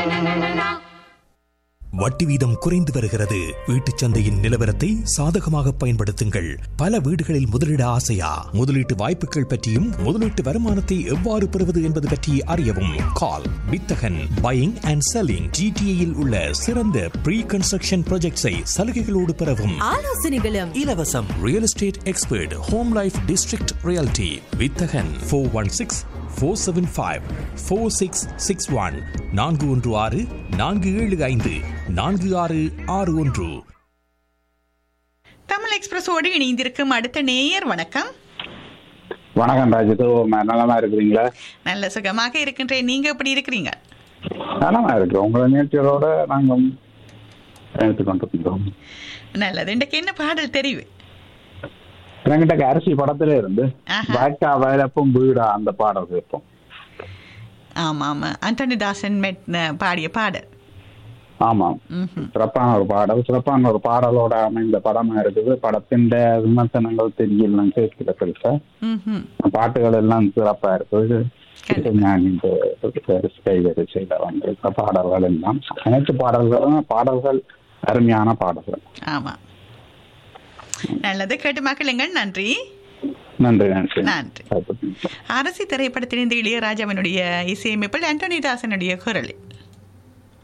வட்டி வீதம் குறைந்து வருகிறது வீட்டுச் சந்தையின் நிலவரத்தை சாதகமாக பயன்படுத்துங்கள் பல வீடுகளில் முதலீட ஆசையா முதலீட்டு வாய்ப்புகள் பற்றியும் முதலீட்டு வருமானத்தை எவ்வாறு பெறுவது என்பது பற்றி அறியவும் கால் வித்தகன் பையிங் அண்ட் செல்லிங் ஜிடிஏயில் உள்ள சிறந்த ப்ரீ கன்ஸ்ட்ரக்ஷன் ப்ராஜெக்ட்ஸை சலுகைகளோடு பெறவும் ஆலோசனைகளும் இலவசம் real estate expert home life district reality வித்தகன் four one six four seven five four six six one நான்கு ஒன்று ஆறு நான்கு ஏழு ஐந்து நான்கு ஆறு ஆறு ஒன்று தமிழ் எக்ஸ்பிரஸோடு இணைந்திருக்கும் அடுத்த நேயர் வணக்கம் வணக்கம் ராஜிது நலமா இருக்கிறீங்களா நல்ல சுகமாக இருக்கின்றேன் நீங்க எப்படி இருக்கிறீங்க நலமா இருக்கு உங்களை நிகழ்ச்சிகளோட நாங்கள் எடுத்து கொண்டிருக்கிறோம் நல்லது இன்றைக்கு என்ன பாடல் தெரிவு என்கிட்ட அரிசி படத்துல இருந்து ஆஹா. வாய்க்கா வயலப்பும் வீடா அந்த பாடல் கேட்போம் ஆமா ஆமா அந்தோனி தாசன் மெட் பாடிய பாடல் ஆமாம் ம்ஹும். சிறப்பான ஒரு பாடல் சிறப்பான ஒரு பாடலோட அமைந்த படமா இருக்குது படத்தின் விமர்சனங்கள் தெரியலாம் கேட்கிற பெருசா ம்ஹும். பாட்டுகள் எல்லாம் சிறப்பா இருக்குது கண்டிப்பா. நான் இந்த கைவரிசையில வந்து பாடல்கள் எல்லாம் அனைத்து பாடல்களும் பாடல்கள் அருமையான பாடல்கள் ஆமா நல்லது கேட்டு மக்களுங்கள் நன்றி நன்றி நன்றி நன்றி. அரசி திரைப்படத்திலிருந்து இளையராஜாவினுடைய இசையமைப்பில் ஆண்டோனி தாசனுடைய குரல்